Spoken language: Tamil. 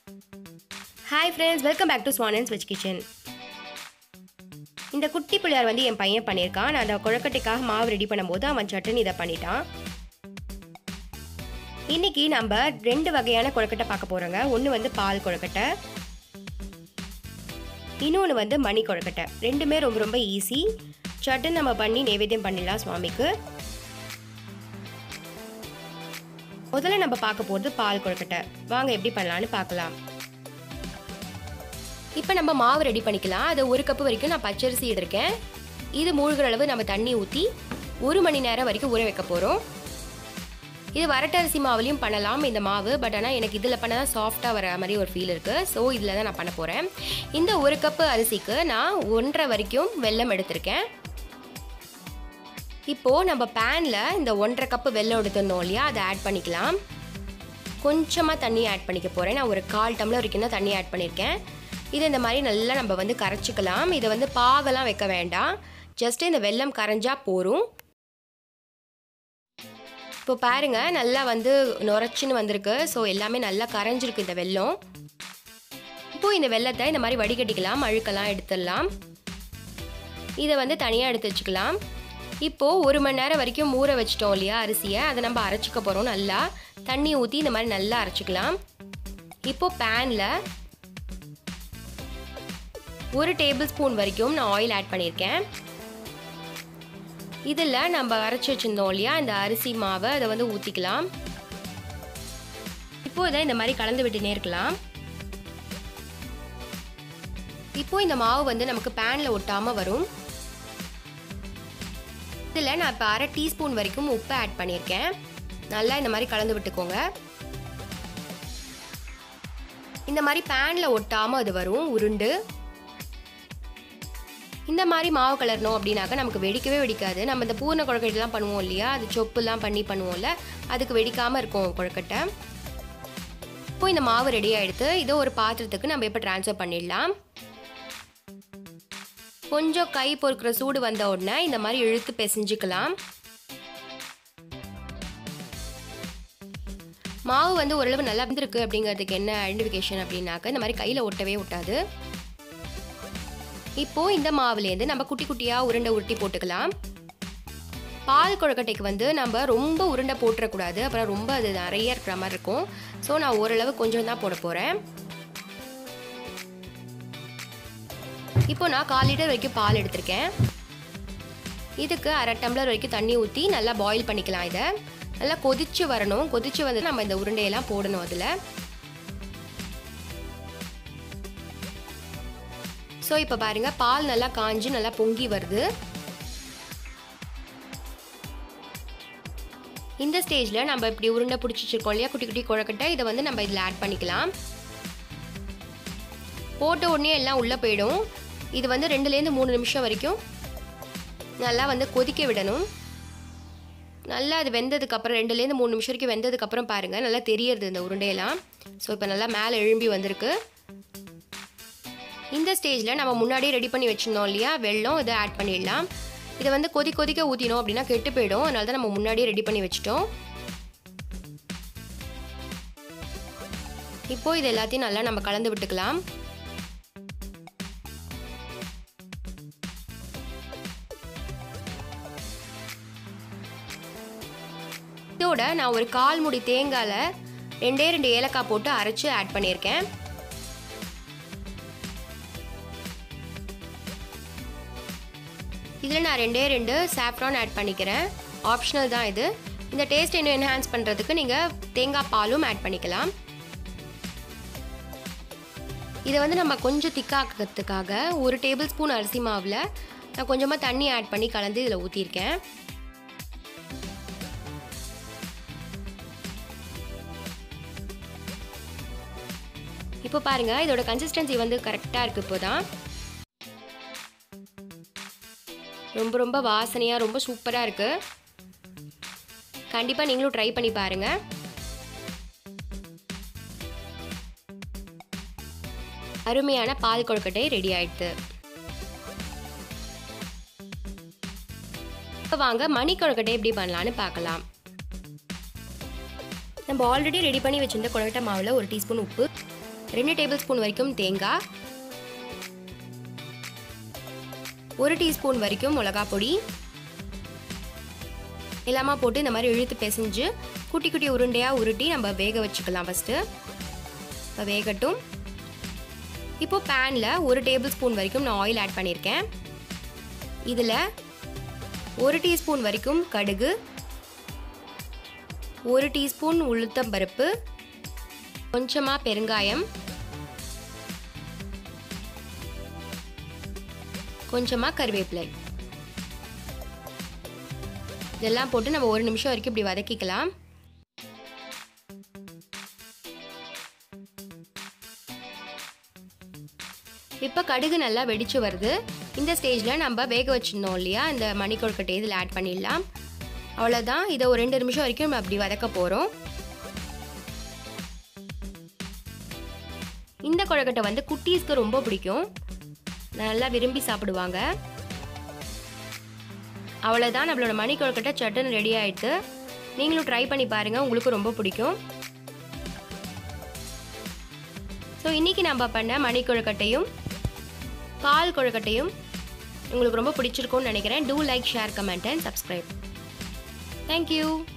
hi friends welcome back to Swanans veg kitchen இந்த குட்டி பிள்ளையார் வந்து என் பையன் பண்ணியிருக்கான் நான் அந்த குழக்கட்டைக்காக மாவு ரெடி பண்ணும்போது அவன் சட்டுன்னு இதை பண்ணிட்டான் இன்னைக்கு நம்ம ரெண்டு வகையான கொழுக்கட்டை பார்க்க போகிறோங்க ஒன்று வந்து பால் கொழுக்கட்டை இன்னொன்று வந்து மணி கொழுக்கட்டை ரெண்டுமே ரொம்ப ரொம்ப ஈஸி சட்டுன்னு நம்ம பண்ணி நைவேத்தியம் பண்ணிடலாம் சுவாமிக்கு முதல்ல நம்ம பார்க்க போகிறது பால் கொழுக்கட்டை வாங்க எப்படி பண்ணலான்னு பார்க்கலாம் இப்போ நம்ம மாவு ரெடி பண்ணிக்கலாம் அது ஒரு கப்பு வரைக்கும் நான் பச்சரிசி எடுத்திருக்கேன் இது மூழ்கிற அளவு நம்ம தண்ணி ஊற்றி ஒரு மணி நேரம் வரைக்கும் ஊற வைக்க போகிறோம் இது வரட்டரிசி மாவுலையும் பண்ணலாம் இந்த மாவு பட் ஆனால் எனக்கு இதில் பண்ண தான் சாஃப்டாக வர மாதிரி ஒரு ஃபீல் இருக்குது ஸோ இதில் தான் நான் பண்ண போகிறேன் இந்த ஒரு கப்பு அரிசிக்கு நான் ஒன்றரை வரைக்கும் வெல்லம் எடுத்திருக்கேன் இப்போது நம்ம பேனில் இந்த ஒன்றரை கப்பு வெல்லம் எடுத்திருந்தோம் இல்லையா அதை ஆட் பண்ணிக்கலாம் கொஞ்சமாக தண்ணி ஆட் பண்ணிக்க போகிறேன் நான் ஒரு கால் டம்ளர் வரைக்கும் தான் தண்ணி ஆட் பண்ணியிருக்கேன் இது இந்த மாதிரி நல்லா நம்ம வந்து கரைச்சிக்கலாம் இதை வந்து பாகெல்லாம் வைக்க வேண்டாம் ஜஸ்ட் இந்த வெல்லம் கரைஞ்சா போரும் இப்போ பாருங்க நல்லா வந்து நுரைச்சின்னு வந்திருக்கு ஸோ எல்லாமே நல்லா கரைஞ்சிருக்கு இந்த வெல்லம் இப்போ இந்த வெள்ளத்தை இந்த மாதிரி வடிகட்டிக்கலாம் அழுக்கெல்லாம் எடுத்துடலாம் இதை வந்து தனியாக எடுத்து வச்சுக்கலாம் இப்போது ஒரு மணி நேரம் வரைக்கும் ஊற வச்சிட்டோம் இல்லையா அரிசியை அதை நம்ம அரைச்சிக்க போகிறோம் நல்லா தண்ணி ஊற்றி இந்த மாதிரி நல்லா அரைச்சிக்கலாம் இப்போது பேனில் ஒரு டேபிள் ஸ்பூன் வரைக்கும் நான் ஆயில் ஆட் பண்ணியிருக்கேன் இதில் நம்ம அரைச்சி வச்சுருந்தோம் இல்லையா இந்த அரிசி மாவை அதை வந்து ஊற்றிக்கலாம் இப்போ இதை இந்த மாதிரி கலந்து விட்டுனே இருக்கலாம் இப்போ இந்த மாவு வந்து நமக்கு பேனில் ஒட்டாமல் வரும் இதில் நான் இப்போ அரை டீஸ்பூன் வரைக்கும் உப்பு ஆட் பண்ணியிருக்கேன் நல்லா இந்த மாதிரி கலந்து விட்டுக்கோங்க இந்த மாதிரி பேனில் ஒட்டாமல் அது வரும் உருண்டு இந்த மாதிரி மாவு கலரணும் அப்படின்னாக்கா நமக்கு வெடிக்கவே வெடிக்காது நம்ம இந்த பூர்ண கொழக்கட்டைலாம் பண்ணுவோம் இல்லையா அது சொப்புலாம் பண்ணி பண்ணுவோம்ல அதுக்கு வெடிக்காமல் இருக்கும் கொழக்கட்டை இப்போ இந்த மாவு ரெடி ஆகிடுது இதை ஒரு பாத்திரத்துக்கு நம்ம இப்போ ட்ரான்ஸ்ஃபர் பண்ணிடலாம் கொஞ்சம் கை பொறுக்கிற சூடு வந்த உடனே இந்த மாதிரி இழுத்து பிசைஞ்சுக்கலாம் மாவு வந்து ஓரளவு நல்லா வந்திருக்கு அப்படிங்கிறதுக்கு என்ன ஐடென்டிஃபிகேஷன் அப்படின்னாக்க இந்த மாதிரி கையில் ஒட்டவே ஒட்டாது இப்போ இந்த மாவுலேருந்து நம்ம குட்டி குட்டியாக உருண்டை உருட்டி போட்டுக்கலாம் பால் கொழுக்கட்டைக்கு வந்து நம்ம ரொம்ப உருண்டை போட்டுறக்கூடாது அப்புறம் ரொம்ப அது நிறைய இருக்கிற மாதிரி இருக்கும் ஸோ நான் ஓரளவு கொஞ்சம் தான் போட போகிறேன் இப்போ நான் கால் லிட்டர் வரைக்கும் பால் எடுத்திருக்கேன் இதுக்கு அரை டம்ளர் வரைக்கும் தண்ணி ஊற்றி நல்லா பாயில் பண்ணிக்கலாம் இதை நல்லா கொதிச்சு வரணும் கொதிச்சு வந்து நம்ம இந்த உருண்டையெல்லாம் போடணும் அதில் ஸோ இப்போ பாருங்க பால் நல்லா காஞ்சி நல்லா பொங்கி வருது இந்த ஸ்டேஜில் நம்ம இப்படி உருண்டை பிடிச்சி வச்சிருக்கோம் இல்லையா குட்டி குட்டி குழக்கட்டை இதை வந்து நம்ம இதில் ஆட் பண்ணிக்கலாம் போட்ட உடனே எல்லாம் உள்ளே போயிடும் இது வந்து ரெண்டுலேருந்து மூணு நிமிஷம் வரைக்கும் நல்லா வந்து கொதிக்க விடணும் நல்லா அது வெந்ததுக்கப்புறம் ரெண்டுலேருந்து மூணு நிமிஷம் வரைக்கும் வெந்ததுக்கப்புறம் பாருங்கள் நல்லா தெரியறது இந்த உருண்டையெல்லாம் ஸோ இப்போ நல்லா மேலே எழும்பி வந்திருக்கு இந்த ஸ்டேஜில் நம்ம முன்னாடியே ரெடி பண்ணி வச்சுருந்தோம் இல்லையா வெள்ளம் இதை ஆட் பண்ணிடலாம் இதை வந்து கொதி கொதிக்க ஊற்றினோம் அப்படின்னா கெட்டு போயிடும் அதனால தான் நம்ம முன்னாடியே ரெடி பண்ணி வச்சுட்டோம் இப்போ இது எல்லாத்தையும் நல்லா நம்ம கலந்து விட்டுக்கலாம் இதோட நான் ஒரு கால் முடி தேங்காயில் ரெண்டே ரெண்டு ஏலக்காய் போட்டு அரைச்சி ஆட் பண்ணியிருக்கேன் இதில் நான் ரெண்டே ரெண்டு சாஃப்ரான் ஆட் பண்ணிக்கிறேன் ஆப்ஷனல் தான் இது இந்த டேஸ்ட் இன்னும் என்ஹான்ஸ் பண்ணுறதுக்கு நீங்கள் தேங்காய் பாலும் ஆட் பண்ணிக்கலாம் இதை வந்து நம்ம கொஞ்சம் திக்காக்கிறதுக்காக ஒரு டேபிள் ஸ்பூன் அரிசி மாவில் நான் கொஞ்சமாக தண்ணி ஆட் பண்ணி கலந்து இதில் ஊற்றிருக்கேன் இப்போ பாருங்கள் இதோட கன்சிஸ்டன்சி வந்து கரெக்டாக இருக்குது இப்போ தான் ரொம்ப ரொம்ப வாசனையாக ரொம்ப சூப்பராக இருக்குது கண்டிப்பாக நீங்களும் ட்ரை பண்ணி பாருங்கள் அருமையான பால் கொழுக்கட்டை ரெடி ஆயிடுது இப்போ வாங்க மணி கொழுக்கட்டை எப்படி பண்ணலான்னு பார்க்கலாம் நம்ம ஆல்ரெடி ரெடி பண்ணி வச்சிருந்த கொழுக்கட்டை மாவில் ஒரு டீஸ்பூன் உப்பு ரெண்டு டேபிள் ஸ்பூன் வரைக்கும் தேங்காய் ஒரு டீஸ்பூன் வரைக்கும் மிளகா பொடி எல்லாமா போட்டு இந்த மாதிரி இழுத்து பிசைஞ்சு குட்டி குட்டி உருண்டையாக உருட்டி நம்ம வேக வச்சுக்கலாம் ஃபஸ்ட்டு இப்போ வேகட்டும் இப்போ பேனில் ஒரு டேபிள் ஸ்பூன் வரைக்கும் நான் ஆயில் ஆட் பண்ணியிருக்கேன் இதில் ஒரு டீஸ்பூன் வரைக்கும் கடுகு ஒரு டீஸ்பூன் உளுத்தம்பருப்பு கொஞ்சமாக பெருங்காயம் கொஞ்சமாக கருவேப்பிலை இதெல்லாம் போட்டு நம்ம ஒரு நிமிஷம் வரைக்கும் இப்படி வதக்கிக்கலாம் இப்போ கடுகு நல்லா வெடிச்சு வருது இந்த ஸ்டேஜில் நம்ம வேக வச்சிருந்தோம் இல்லையா இந்த மணி கொழுக்கட்டை இதில் ஆட் பண்ணிடலாம் அவ்வளோதான் இதை ஒரு ரெண்டு நிமிஷம் வரைக்கும் நம்ம அப்படி வதக்க போகிறோம் இந்த கொழுக்கட்டை வந்து குட்டீஸ்க்கு ரொம்ப பிடிக்கும் நல்லா விரும்பி சாப்பிடுவாங்க அவ்வளோதான் நம்மளோட மணி கொழுக்கட்டை சட்டுன்னு ரெடி ஆயிடுது நீங்களும் ட்ரை பண்ணி பாருங்கள் உங்களுக்கு ரொம்ப பிடிக்கும் ஸோ இன்றைக்கி நம்ம பண்ண மணி கொழுக்கட்டையும் பால் கொழுக்கட்டையும் உங்களுக்கு ரொம்ப பிடிச்சிருக்கும்னு நினைக்கிறேன் do like share comment and subscribe thank you